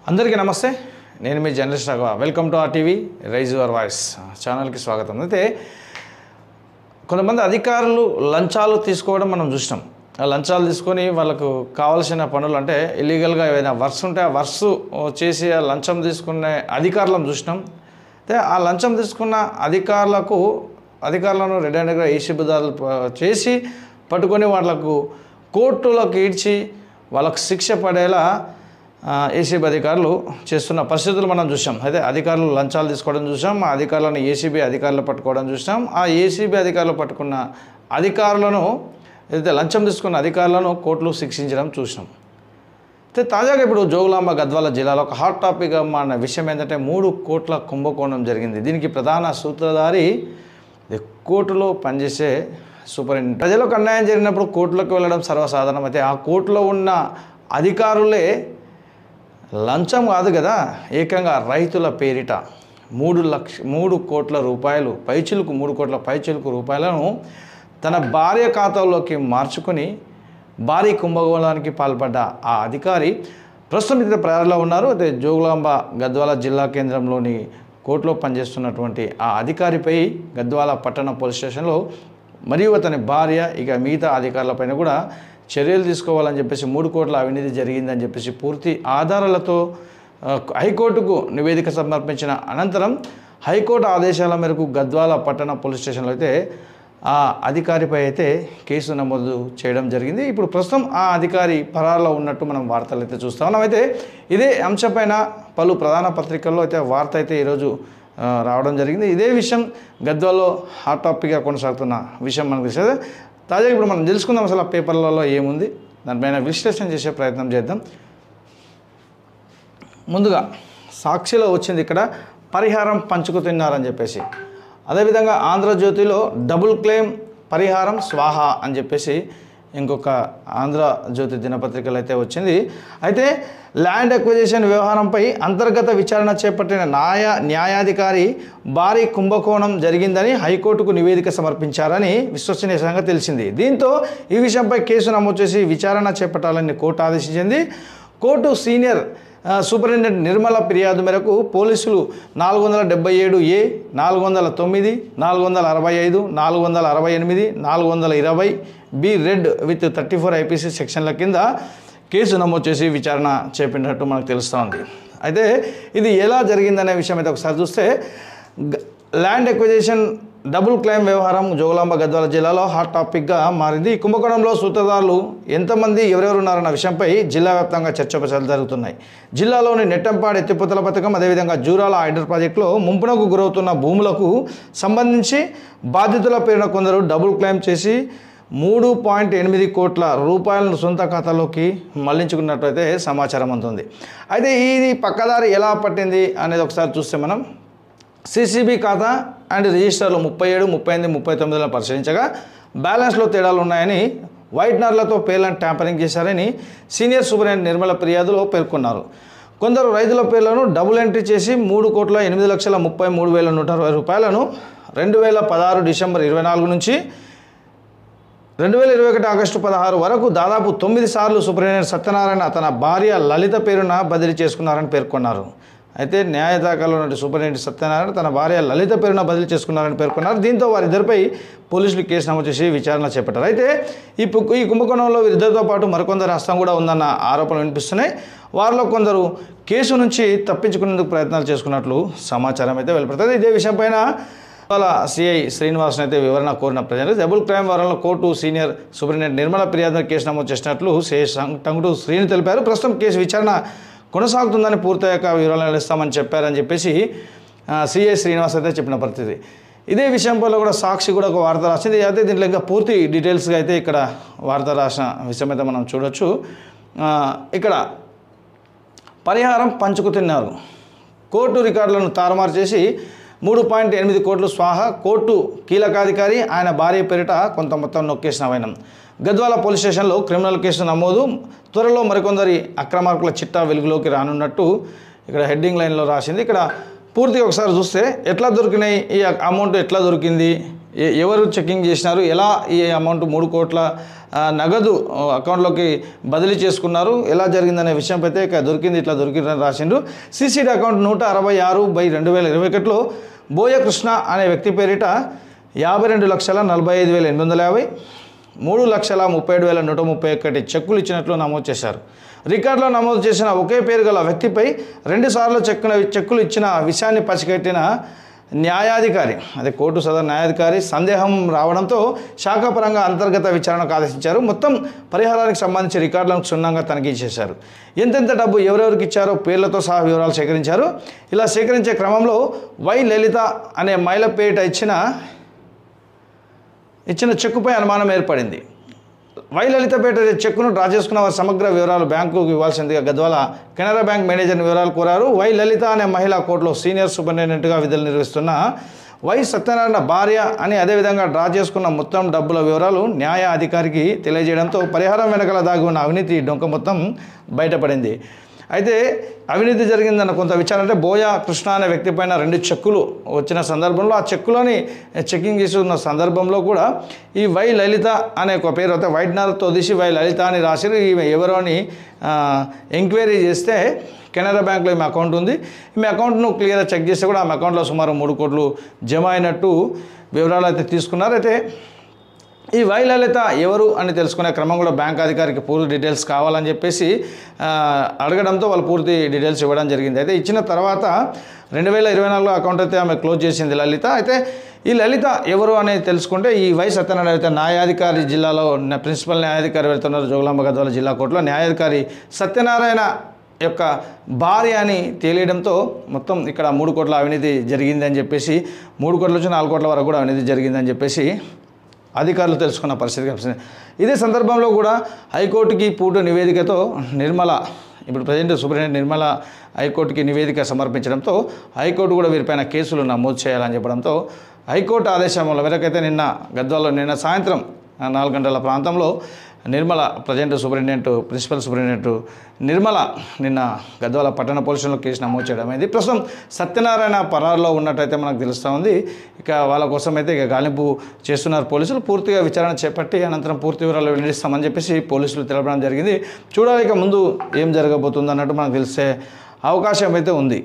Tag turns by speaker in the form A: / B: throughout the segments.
A: అందరికీ నమస్తే నేను మీ journalist Raghava welcome to R TV rise your voice ఛానల్కి స్వాగతం అయితే కొంతమంది అధికారులు లంచాలు తీసుకోవడం మనం చూసినాం ఆ లంచాలు తీసుకొని వాళ్ళకు కావాల్సిన పనులు అంటే ఇల్లీగల్గా ఏదైనా వర్క్స్ ఉంటే ఆ వర్క్స్ చేసి ఆ లంచం తీసుకునే అధికారులను చూసినాం అయితే ఆ లంచం తీసుకున్న అధికారులకు అధికారులను రెడ్ హ్యాండ్గా ఏసీబుదాలు చేసి పట్టుకొని వాళ్ళకు కోర్టులకు ఈడ్చి వాళ్ళకు శిక్ష పడేలా ఏసీబీ అధికారులు చేస్తున్న పరిస్థితులు మనం చూసాం అయితే అధికారులు లంచాలు తీసుకోవడం చూసాం ఆ అధికారులను ఏసీబీ అధికారులు పట్టుకోవడం చూసాం ఆ ఏసీబీ అధికారులు పట్టుకున్న అధికారులను ఏదైతే లంచం తీసుకున్న అధికారులను కోర్టులు శిక్షించడం చూసినాం అయితే తాజాగా ఇప్పుడు జోగులాంబ గద్వాల జిల్లాలో ఒక హాట్ టాపిక్ మన విషయం ఏంటంటే మూడు కోట్ల కుంభకోణం జరిగింది దీనికి ప్రధాన సూత్రధారి ఇది కోర్టులో పనిచేసే సూపరింటెండెంట్ ప్రజలకు అన్యాయం జరిగినప్పుడు కోర్టులకు వెళ్ళడం సర్వసాధారణం అయితే ఆ కోర్టులో ఉన్న అధికారులే లంచం కాదు కదా ఏకంగా రైతుల పేరిట మూడు లక్ష మూడు కోట్ల రూపాయలు పైచిలుకు మూడు కోట్ల పైచిలుకు రూపాయలను తన భార్య ఖాతాలోకి మార్చుకొని భారీ కుంభకోణానికి పాల్పడ్డ ఆ అధికారి ప్రస్తుతం ఇతర ప్రయాణంలో ఉన్నారు అయితే జోగులాంబ గద్వాల జిల్లా కేంద్రంలోని కోర్టులో పనిచేస్తున్నటువంటి ఆ అధికారిపై గద్వాల పట్టణ పోలీస్ స్టేషన్లో మరియు అతని భార్య ఇక మిగతా అధికారులపైన కూడా చర్యలు తీసుకోవాలని చెప్పేసి మూడు కోట్ల అవినీతి జరిగిందని చెప్పేసి పూర్తి ఆధారాలతో ఆ, హైకోర్టుకు నివేదిక సమర్పించిన అనంతరం హైకోర్టు ఆదేశాల మేరకు గద్వాల పట్టణ పోలీస్ స్టేషన్లో అయితే ఆ అధికారిపై అయితే కేసు నమోదు చేయడం జరిగింది ఇప్పుడు ప్రస్తుతం ఆ అధికారి పరారులో ఉన్నట్టు మనం వార్తలు అయితే చూస్తా ఉన్నాం అయితే ఇదే అంశంపైన పలు ప్రధాన పత్రికల్లో అయితే వార్త అయితే ఈరోజు ఆ, రావడం జరిగింది ఇదే విషయం గద్వాల్లో హాట్ టాపిక్గా కొనసాగుతున్న విషయం మనకు తెలిసేది తాజాగా ఇప్పుడు మనం తెలుసుకుందాం అసలు ఆ పేపర్లలో ఏముంది దానిపైన విశ్లేషణ చేసే ప్రయత్నం చేద్దాం ముందుగా సాక్షిలో వచ్చింది ఇక్కడ పరిహారం పంచుకు తిన్నారని చెప్పేసి అదేవిధంగా ఆంధ్రజ్యోతిలో డబుల్ క్లెయిమ్ పరిహారం స్వాహ అని చెప్పేసి ఇంకొక ఆంధ్రజ్యోతి దినపత్రికలు అయితే వచ్చింది అయితే ల్యాండ్ అక్విజిషన్ వ్యవహారంపై అంతర్గత విచారణ చేపట్టిన న్యాయ న్యాయాధికారి భారీ కుంభకోణం జరిగిందని హైకోర్టుకు నివేదిక సమర్పించారని విశ్వసనీయంగా తెలిసింది దీంతో ఈ విషయంపై కేసు నమోదు చేసి విచారణ చేపట్టాలని కోర్టు ఆదేశించింది కోర్టు సీనియర్ ఆ, సూపరింటెండెంట్ నిర్మల ఫిర్యాదు మేరకు పోలీసులు నాలుగు వందల డెబ్బై ఏడు ఏ నాలుగు వందల తొమ్మిది నాలుగు వందల అరవై ఐదు నాలుగు వందల అరవై ఎనిమిది నాలుగు వందల ఇరవై B read with thirty four IPC సెక్షన్ల కింద కేసు నమోదు చేసి విచారణ చేపట్టినట్టు మనకు తెలుస్తోంది అయితే ఇది ఎలా జరిగిందనే విషయం అయితే ఒకసారి చూస్తే గ- ల్యాండ్ ఎక్విజిషన్ డబుల్ క్లెయిమ్ వ్యవహారం జోగులాంబ గద్వాల జిల్లాలో హాట్ టాపిక్గా మారింది ఈ కుంభకోణంలో సూత్రధారులు ఎంతమంది ఎవరెవరు ఉన్నారన్న విషయంపై జిల్లా వ్యాప్తంగా చర్చోపచర్చలు జరుగుతున్నాయి జిల్లాలోని నెట్టంపాడు ఎత్తిపోతల పథకం అదేవిధంగా జూరాల హైడర్ ప్రాజెక్టులో ముంపునకు గురవుతున్న భూములకు సంబంధించి బాధితుల పేరున కొందరు డబుల్ క్లెయిమ్ చేసి మూడు పాయింట్ ఎనిమిది కోట్ల రూపాయలను సొంత ఖాతాలోకి మళ్లించుకున్నట్లయితే సమాచారం అందుతుంది అయితే ఇది పక్కదారి ఎలా పట్టింది అనేది ఒకసారి చూస్తే మనం సిసిబి ఖాతా అండ్ రిజిస్టర్లు ముప్పై ఏడు ముప్పై ఎనిమిది ముప్పై తొమ్మిదిలో పరిశీలించగా బ్యాలెన్స్లో తేడాలు ఉన్నాయని వైట్నర్లతో పేర్లను ట్యాంపరింగ్ చేశారని సీనియర్ సూపరింటెండెంట్ నిర్మల ఫిర్యాదులో పేర్కొన్నారు కొందరు రైతుల పేర్లను డబుల్ ఎంట్రీ చేసి మూడు కోట్ల ఎనిమిది లక్షల ముప్పై మూడు వేల నూట అరవై రూపాయలను రెండు వేల పదహారు డిసెంబర్ ఇరవై నాలుగు నుంచి రెండు వేల ఇరవై ఒకటి ఆగస్టు పదహారు వరకు దాదాపు తొమ్మిది సార్లు సూపరింటెండెంట్ సత్యనారాయణ తన భార్య లలిత పేరున బదిలీ చేసుకున్నారని పేర్కొన్నారు అయితే న్యాయ దాఖలో ఉన్న సూపరింటెండెంట్ సత్యనారాయణ తన భార్య లలిత పేరున బదిలీ చేసుకున్నారని పేర్కొన్నారు దీంతో వారిద్దరిపై పోలీసులు కేసు నమోదు చేసి విచారణ చేపట్టారు అయితే ఈ పు- ఈ కుంభకోణంలో వీరిద్దరితో పాటు మరికొందరు హస్తం కూడా ఉందన్న ఆరోపణలు వినిపిస్తున్నాయి వారిలో కొందరు కేసు నుంచి తప్పించుకునేందుకు ప్రయత్నాలు చేసుకున్నట్లు సమాచారం అయితే వెలువడుతుంది ఇదే విషయంపైన ఇవాళ సిఐ శ్రీనివాసన్ అయితే వివరణ కోరిన ప్రజలు డబుల్ క్రైమ్ వారంలో కోర్టు సీనియర్ సూపరింటెండెంట్ నిర్మల ఫిర్యాదు కేసు నమోదు చేసినట్లు సిఐ టంగుటూ శ్రీని తెలిపారు ప్రస్తుతం కేసు విచారణ కొనసాగుతుందని పూర్తయ్యాక వివరాలు ఇస్తామని చెప్పారని చెప్పేసి ఆ, సిఐ శ్రీనివాస్ అయితే చెప్పిన పరిస్థితి ఇదే విషయంపై కూడా సాక్షి కూడా ఒక వార్త రాసింది అయితే దీంట్లో ఇంకా పూర్తి డీటెయిల్స్గా అయితే ఇక్కడ వార్త రాసిన విషయం అయితే మనం చూడొచ్చు ఆ, ఇక్కడ పరిహారం పంచుకు తిన్నారు కోర్టు రికార్డులను తారుమారు చేసి మూడు పాయింట్ ఎనిమిది కోట్లు స్వాహ కోర్టు కీలకాధికారి ఆయన భార్య పేరిట కొంత మొత్తం నొక్కేసిన వైనం గద్వాల పోలీస్ స్టేషన్లో క్రిమినల్ కేసు నమోదు త్వరలో మరికొందరి అక్రమార్కుల చిట్టా వెలుగులోకి రానున్నట్టు ఇక్కడ హెడ్డింగ్ లైన్లో రాసింది ఇక్కడ పూర్తిగా ఒకసారి చూస్తే ఎట్లా దొరికినాయి ఈ అమౌంట్ ఎట్లా దొరికింది ఎ- ఎవరు చెకింగ్ చేసినారు ఎలా ఈ అమౌంట్ మూడు కోట్ల ఆ, నగదు ఆ, అకౌంట్లోకి బదిలీ చేసుకున్నారు ఎలా జరిగిందనే విషయం అయితే ఇక దొరికింది ఇట్లా దొరికిందని రాసిండ్రు సిసిడి అకౌంట్ నూట అరవై ఆరు బై రెండు వేల ఇరవై ఒకటిలో బోయ కృష్ణ అనే వ్యక్తి పేరిట యాభై రెండు లక్షల నలభై ఐదు వేల ఎనిమిది వందల యాభై మూడు లక్షల ముప్పై ఏడు వేల నూట ముప్పై ఒకటి చెక్కులు ఇచ్చినట్లు నమోదు చేశారు రికార్డులో నమోదు చేసిన ఒకే పేరు గల వ్యక్తిపై రెండుసార్లు చెక్కున చెక్కులు ఇచ్చిన విషయాన్ని పసిగట్టిన న్యాయాధికారి అదే కోర్టు సదరు న్యాయాధికారి సందేహం రావడంతో శాఖాపరంగా అంతర్గత విచారణకు ఆదేశించారు మొత్తం పరిహారానికి సంబంధించి రికార్డులను క్షుణ్ణంగా తనిఖీ చేశారు ఎంతెంత డబ్బు ఎవరెవరికి ఇచ్చారో పేర్లతో సహా వివరాలు సేకరించారు ఇలా సేకరించే క్రమంలో వై లలిత అనే మహిళ పేరిట ఇచ్చిన ఇచ్చిన చెక్కుపై అనుమానం ఏర్పడింది వై లలితపేట చెక్కును డ్రా చేసుకున్న వారి సమగ్ర వివరాలు బ్యాంకుకు ఇవ్వాల్సిందిగా గద్వాల కెనరా బ్యాంక్ మేనేజర్ని వివరాలు కోరారు వై లలిత అనే మహిళా కోర్టులో సీనియర్ సూపరింటెండెంట్గా విధులు నిర్వహిస్తున్న వై సత్యనారాయణ భార్య అని అదేవిధంగా డ్రా చేసుకున్న మొత్తం డబ్బుల వివరాలు న్యాయ అధికారికి తెలియజేయడంతో పరిహారం వెనకాల దాగి ఉన్న అవినీతి డొంక మొత్తం బయటపడింది అయితే అవినీతి జరిగిందన్న కొంత విచారణ అంటే బోయ కృష్ణ అనే వ్యక్తి పైన రెండు చెక్కులు వచ్చిన సందర్భంలో ఆ చెక్కులని చెకింగ్ చేస్తున్న సందర్భంలో కూడా ఈ వై లలిత అనే ఒక పేరు అయితే వైట్నర్తో తీసి వై లలిత అని రాసి ఈమె ఎవరో అని ఆ, ఎంక్వైరీ చేస్తే కెనరా బ్యాంక్లో ఈమె అకౌంట్ ఉంది ఈమె అకౌంట్ను క్లియర్గా చెక్ చేస్తే కూడా ఆమె అకౌంట్లో సుమారు మూడు కోట్లు జమ అయినట్టు వివరాలు అయితే తీసుకున్నారు అయితే ఈ వై లలిత ఎవరు అని తెలుసుకునే క్రమం కూడా బ్యాంక్ అధికారికి పూర్తి డీటెయిల్స్ కావాలని చెప్పేసి ఆ, అడగడంతో వాళ్ళు పూర్తి డీటెయిల్స్ ఇవ్వడం జరిగింది అయితే ఇచ్చిన తర్వాత రెండు వేల ఇరవై నాలుగులో అకౌంట్ అయితే ఆమె క్లోజ్ చేసింది లలిత అయితే ఈ లలిత ఎవరు అనేది తెలుసుకుంటే ఈ వై సత్యనారాయణ అయితే న్యాయాధికారి జిల్లాలో ఉన్న ప్రిన్సిపల్ న్యాయాధికారి వెళ్తున్నారు జోగులాంబ గద్వాల జిల్లా కోర్టులో న్యాయాధికారి సత్యనారాయణ యొక్క భార్య అని తేలియడంతో మొత్తం ఇక్కడ మూడు కోట్ల అవినీతి జరిగిందని చెప్పేసి మూడు కోట్ల నుంచి నాలుగు కోట్ల వరకు కూడా అవినీతి జరిగిందని చెప్పేసి అధికారులు తెలుసుకున్న పరిస్థితి కనిపిస్తుంది ఇదే సందర్భంలో కూడా హైకోర్టుకి పూర్తి నివేదికతో నిర్మల ఇప్పుడు ప్రజెంట్ సూపరింటెండెంట్ నిర్మల హైకోర్టుకి నివేదిక సమర్పించడంతో హైకోర్టు కూడా వీరిపైన కేసులు నమోదు చేయాలని చెప్పడంతో హైకోర్టు ఆదేశముల మేరకైతే నిన్న గద్వాల్లో నిన్న సాయంత్రం ఆ, నాలుగు గంటల ప్రాంతంలో Nirmala present superintendent principal superintendent Nirmala నిన్న గద్వాల పట్టణ పోలీసులో కేసు నమోదు చేయడం అయింది ప్రస్తుతం సత్యనారాయణ పరారులో ఉన్నట్టయితే మనకు తెలుస్తూ ఉంది ఇక వాళ్ళ కోసం అయితే ఇక గాలింపు చేస్తున్నారు పోలీసులు పూర్తిగా విచారణ చేపట్టి అనంతరం పూర్తి వివరాలు వెల్లడిస్తామని చెప్పేసి పోలీసులు తెలపడం జరిగింది చూడాలి ఇక ముందు ఏం జరగబోతుంది అన్నట్టు మనకు తెలిసే అవకాశం అయితే ఉంది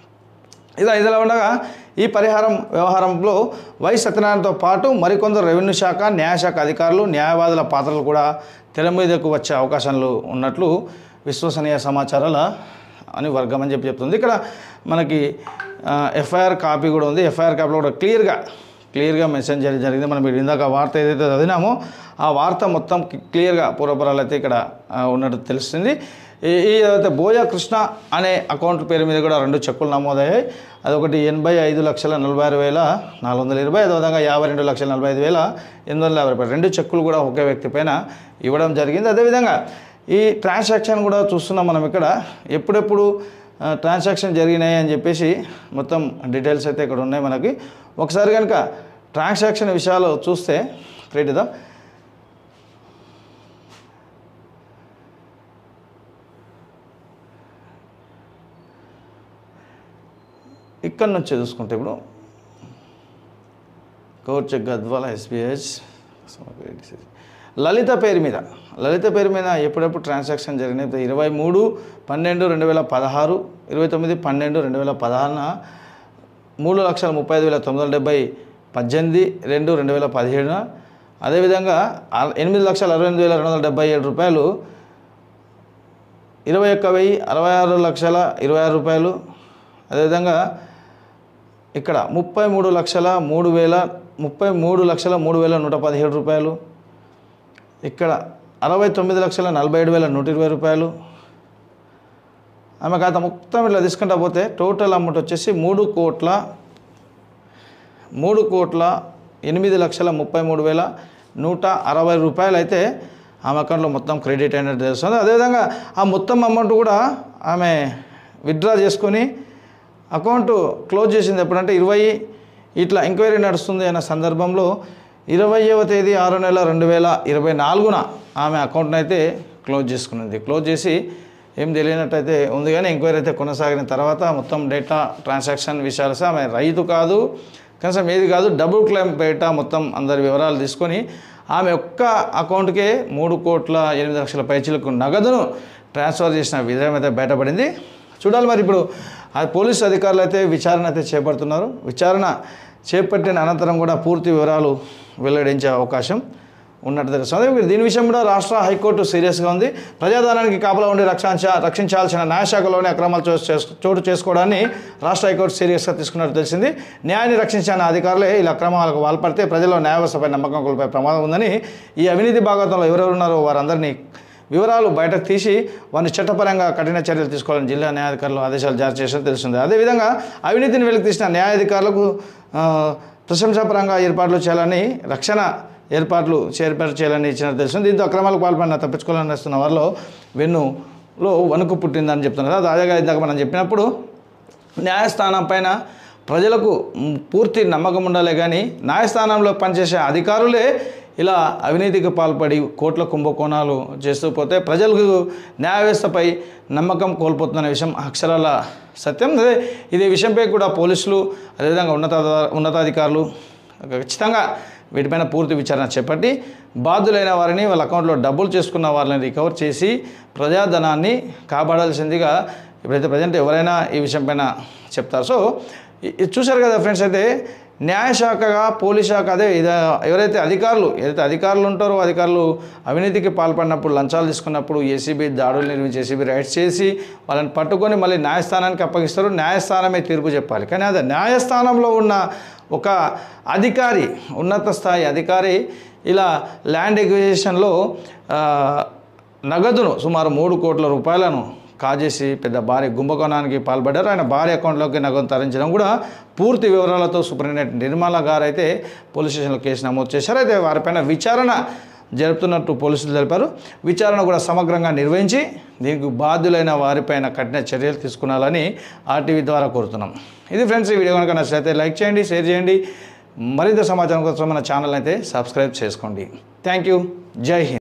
A: ఇలా ఇదిలా ఉండగా ఈ పరిహారం వ్యవహారంలో వై సత్యనారాయణతో పాటు మరికొందరు రెవెన్యూ శాఖ న్యాయశాఖ అధికారులు న్యాయవాదుల పాత్రలు కూడా తెర మీదకు వచ్చే అవకాశాలు ఉన్నట్లు విశ్వసనీయ సమాచారాల అని వర్గం అని చెప్పి చెప్తుంది ఇక్కడ మనకి ఎఫ్ఐఆర్ కాపీ కూడా ఉంది ఎఫ్ఐఆర్ కాపీలో కూడా క్లియర్గా క్లియర్గా మెన్షన్ చేయడం జరిగింది మనం ఇప్పుడు ఇందాక వార్త ఏదైతే చదివినామో ఆ వార్త మొత్తం క్లియర్గా పూర్వపరాలు అయితే ఇక్కడ ఆ, ఉన్నట్టు తెలుస్తుంది ఈ ఈ ఏదైతే బోయ కృష్ణ అనే అకౌంట్ పేరు మీద కూడా రెండు చెక్కులు నమోదయ్యాయి అదొకటి ఎనభై ఐదు లక్షల నలభై ఆరు వేల నాలుగు వందల ఇరవై అదేవిధంగా యాభై రెండు లక్షల నలభై ఐదు వేల ఎనిమిది వందల యాభై రూపాయలు రెండు చెక్కులు కూడా ఒకే వ్యక్తి పైన ఇవ్వడం జరిగింది అదేవిధంగా ఈ ట్రాన్సాక్షన్ కూడా చూస్తున్నాం మనం ఇక్కడ ఎప్పుడెప్పుడు ఆ, ట్రాన్సాక్షన్ జరిగినాయి అని చెప్పేసి మొత్తం డీటెయిల్స్ అయితే ఇక్కడ ఉన్నాయి మనకి ఒకసారి కనుక ట్రాన్సాక్షన్ విషయాలు చూస్తే ప్రేటిద్దాం ఇక్కడ నుంచి చూసుకుంటే ఇప్పుడు కోర్చ్ గద్వాల ఎస్బీహెచ్ లలిత పేరు మీద లలిత పేరు మీద ఎప్పుడెప్పుడు ట్రాన్సాక్షన్ జరిగినాయి ఇరవై మూడు పన్నెండు రెండు వేల పదహారు ఇరవై తొమ్మిది పన్నెండు రెండు వేల పదహారున మూడు లక్షల ముప్పై ఐదు వేల తొమ్మిది వందల డెబ్బై పద్దెనిమిది రెండు రెండు వేల పదిహేడున అదేవిధంగా ఆ- ఎనిమిది లక్షల అరవై ఎనిమిది వేల రెండు వందల డెబ్బై ఏడు రూపాయలు ఇరవై ఒక్క వెయ్యి అరవై ఆరు లక్షల ఇరవై ఆరు రూపాయలు అదేవిధంగా ఇక్కడ ముప్పై మూడు లక్షల మూడు వేల ముప్పై మూడు లక్షల మూడు వేల నూట పదిహేడు రూపాయలు ఇక్కడ అరవై తొమ్మిది లక్షల నలభై ఏడు వేల నూట ఇరవై రూపాయలు ఆమె ఖాతా మొత్తం ఇట్లా తీసుకుంటా పోతే టోటల్ అమౌంట్ వచ్చేసి మూడు కోట్ల మూడు కోట్ల ఎనిమిది లక్షల ముప్పై మూడు వేల నూట అరవై రూపాయలు అయితే ఆమె అకౌంట్లో మొత్తం క్రెడిట్ అయినట్టు తెలుస్తుంది అదేవిధంగా ఆ మొత్తం అమౌంట్ కూడా ఆమె విత్డ్రా చేసుకొని అకౌంట్ క్లోజ్ చేసింది ఎప్పుడంటే ఇరవై ఇట్లా ఎంక్వైరీ నడుస్తుంది అన్న సందర్భంలో ఇరవైవ తేదీ ఆరో నెల రెండు వేల ఇరవై నాలుగున ఆమె అకౌంట్ని అయితే క్లోజ్ చేసుకున్నది క్లోజ్ చేసి ఏం తెలియనట్టయితే ఉంది కానీ ఎంక్వైరీ అయితే కొనసాగిన తర్వాత మొత్తం డేటా ట్రాన్సాక్షన్ విషయాలు సహా ఆమె రైతు కాదు కనీసం ఏది కాదు డబుల్ క్లెయిమ్ పేట మొత్తం అందరి వివరాలు తీసుకొని ఆమె ఒక్క అకౌంట్కే మూడు కోట్ల ఎనిమిది లక్షల పైచీలకు నగదును ట్రాన్స్ఫర్ చేసిన విధానం అయితే బయటపడింది చూడాలి మరి ఇప్పుడు ఆ పోలీసు అధికారులు అయితే విచారణ అయితే చేపడుతున్నారు విచారణ చేపట్టిన అనంతరం కూడా పూర్తి వివరాలు వెల్లడించే అవకాశం ఉన్నట్టు తెలుస్తుంది అదే దీని విషయం కూడా రాష్ట్ర హైకోర్టు సీరియస్గా ఉంది ప్రజాధనానికి కాపలా ఉండి రక్షించ రక్షించాల్సిన న్యాయశాఖలోని అక్రమాలు చోటు చేసు- చోటు చేసుకోవడాన్ని రాష్ట్ర హైకోర్టు సీరియస్గా తీసుకున్నట్టు తెలిసింది న్యాయాన్ని రక్షించిన అధికారులే ఇలా అక్రమాలకు పాల్పడితే ప్రజల్లో న్యాయ వ్యవస్థపై నమ్మకం కోల్పోయే ప్రమాదం ఉందని ఈ అవినీతి భాగవతంలో ఎవరెవరు ఉన్నారో వారందరినీ వివరాలు బయటకు తీసి వారిని చట్టపరంగా కఠిన చర్యలు తీసుకోవాలని జిల్లా న్యాయాధికారులు ఆదేశాలు జారీ చేసినట్టు తెలుస్తుంది అదేవిధంగా అవినీతిని వెలికి తీసిన న్యాయాధికారులకు ఆ, ప్రశంసాపరంగా ఏర్పాట్లు చేయాలని రక్షణ ఏర్పాట్లు ఏర్పాటు చేయాలని ఇచ్చినట్టు తెలుస్తుంది దీంతో అక్రమాలకు పాల్పడిన తప్పించుకోవాలని వస్తున్న వారిలో వెన్నులో వణుకు పుట్టిందని చెప్తున్నారు తాజాగా ఇందాక మనం చెప్పినప్పుడు న్యాయస్థానం పైన ప్రజలకు మ్, పూర్తి నమ్మకం ఉండాలి కానీ న్యాయస్థానంలో పనిచేసే అధికారులే ఇలా అవినీతికి పాల్పడి కోట్ల కుంభకోణాలు చేస్తూ పోతే ప్రజలకు న్యాయ వ్యవస్థపై నమ్మకం కోల్పోతున్న విషయం అక్షరాల సత్యం అదే ఇదే విషయంపై కూడా పోలీసులు అదేవిధంగా ఉన్నత ఉన్నతాధికారులు ఖచ్చితంగా వీటిపైన పూర్తి విచారణ చేపట్టి బాధ్యులైన వారిని వాళ్ళ అకౌంట్లో డబ్బులు చేసుకున్న వారిని రికవర్ చేసి ప్రజాధనాన్ని కాపాడాల్సిందిగా ఇప్పుడైతే ప్రజెంట్ ఎవరైనా ఈ విషయం పైన చెప్తారు సో ఇ- ఇది చూశారు కదా ఫ్రెండ్స్ అయితే న్యాయశాఖగా పోలీస్ శాఖ అదే ఇద ఎవరైతే అధికారులు ఏదైతే అధికారులు ఉంటారో అధికారులు అవినీతికి పాల్పడినప్పుడు లంచాలు తీసుకున్నప్పుడు ఏసీబీ దాడులు నిర్మించి ఏసీబీ రైడ్స్ చేసి వాళ్ళని పట్టుకొని మళ్ళీ న్యాయస్థానానికి అప్పగిస్తారు న్యాయస్థానమే తీర్పు చెప్పాలి కానీ అదే న్యాయస్థానంలో ఉన్న ఒక అధికారి ఉన్నత స్థాయి అధికారి ఇలా ల్యాండ్ ఎగ్జిబిషన్లో నగదును సుమారు మూడు కోట్ల రూపాయలను కాజేసి పెద్ద భారీ కుంభకోణానికి పాల్పడ్డారు ఆయన భారీ అకౌంట్లోకి నగదు తరించడం కూడా పూర్తి వివరాలతో సూపరింటెండెంట్ నిర్మల గారు అయితే పోలీస్ స్టేషన్లో కేసు నమోదు చేశారు అయితే వారిపైన విచారణ జరుపుతున్నట్టు పోలీసులు తెలిపారు విచారణ కూడా సమగ్రంగా నిర్వహించి దీనికి బాధ్యులైన వారిపైన కఠిన చర్యలు తీసుకున్నాలని ఆర్టీవీ ద్వారా కోరుతున్నాం ఇది ఫ్రెండ్స్ ఈ వీడియో కనుక నచ్చితే లైక్ చేయండి షేర్ చేయండి మరింత సమాచారం కోసం మన ఛానల్ అయితే సబ్స్క్రైబ్ చేసుకోండి థ్యాంక్ యూ జై హింద్